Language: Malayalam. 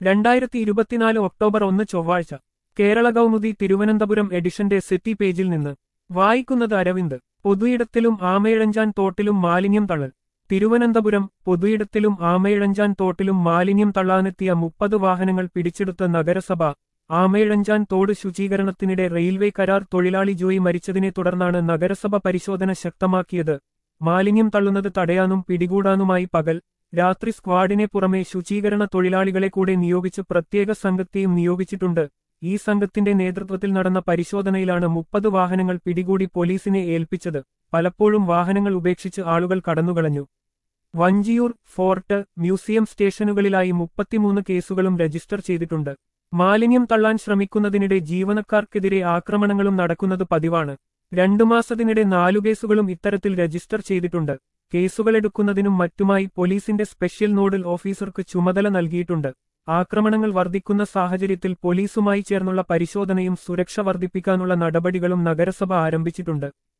രണ്ടായിരത്തി ഇരുപത്തിനാല് ഒക്ടോബർ ഒന്ന് ചൊവ്വാഴ്ച കേരള കൗമുദി തിരുവനന്തപുരം എഡിഷന്റെ സിറ്റി പേജിൽ നിന്ന് വായിക്കുന്നത് അരവിന്ദ് പൊതുയിടത്തിലും ആമയിഴഞ്ചാൻ തോട്ടിലും മാലിന്യം തള്ളൽ തിരുവനന്തപുരം പൊതുയിടത്തിലും ആമയിഴഞ്ചാൻ തോട്ടിലും മാലിന്യം തള്ളാനെത്തിയ മുപ്പത് വാഹനങ്ങൾ പിടിച്ചെടുത്ത നഗരസഭ ആമയിഴഞ്ചാൻ തോട് ശുചീകരണത്തിനിടെ റെയിൽവേ കരാർ തൊഴിലാളി ജോയി മരിച്ചതിനെ തുടർന്നാണ് നഗരസഭ പരിശോധന ശക്തമാക്കിയത് മാലിന്യം തള്ളുന്നത് തടയാനും പിടികൂടാനുമായി പകൽ രാത്രി സ്ക്വാഡിനെ പുറമെ ശുചീകരണ തൊഴിലാളികളെ കൂടെ നിയോഗിച്ച് പ്രത്യേക സംഘത്തെയും നിയോഗിച്ചിട്ടുണ്ട് ഈ സംഘത്തിന്റെ നേതൃത്വത്തിൽ നടന്ന പരിശോധനയിലാണ് മുപ്പത് വാഹനങ്ങൾ പിടികൂടി പോലീസിനെ ഏൽപ്പിച്ചത് പലപ്പോഴും വാഹനങ്ങൾ ഉപേക്ഷിച്ച് ആളുകൾ കടന്നുകളഞ്ഞു വഞ്ചിയൂർ ഫോർട്ട് മ്യൂസിയം സ്റ്റേഷനുകളിലായി മുപ്പത്തിമൂന്ന് കേസുകളും രജിസ്റ്റർ ചെയ്തിട്ടുണ്ട് മാലിന്യം തള്ളാൻ ശ്രമിക്കുന്നതിനിടെ ജീവനക്കാർക്കെതിരെ ആക്രമണങ്ങളും നടക്കുന്നത് പതിവാണ് രണ്ടു മാസത്തിനിടെ നാലു കേസുകളും ഇത്തരത്തിൽ രജിസ്റ്റർ ചെയ്തിട്ടുണ്ട് കേസുകളെടുക്കുന്നതിനും മറ്റുമായി പോലീസിന്റെ സ്പെഷ്യൽ നോഡൽ ഓഫീസർക്ക് ചുമതല നൽകിയിട്ടുണ്ട് ആക്രമണങ്ങൾ വർദ്ധിക്കുന്ന സാഹചര്യത്തിൽ പോലീസുമായി ചേർന്നുള്ള പരിശോധനയും സുരക്ഷ വർദ്ധിപ്പിക്കാനുള്ള നടപടികളും നഗരസഭ ആരംഭിച്ചിട്ടുണ്ട്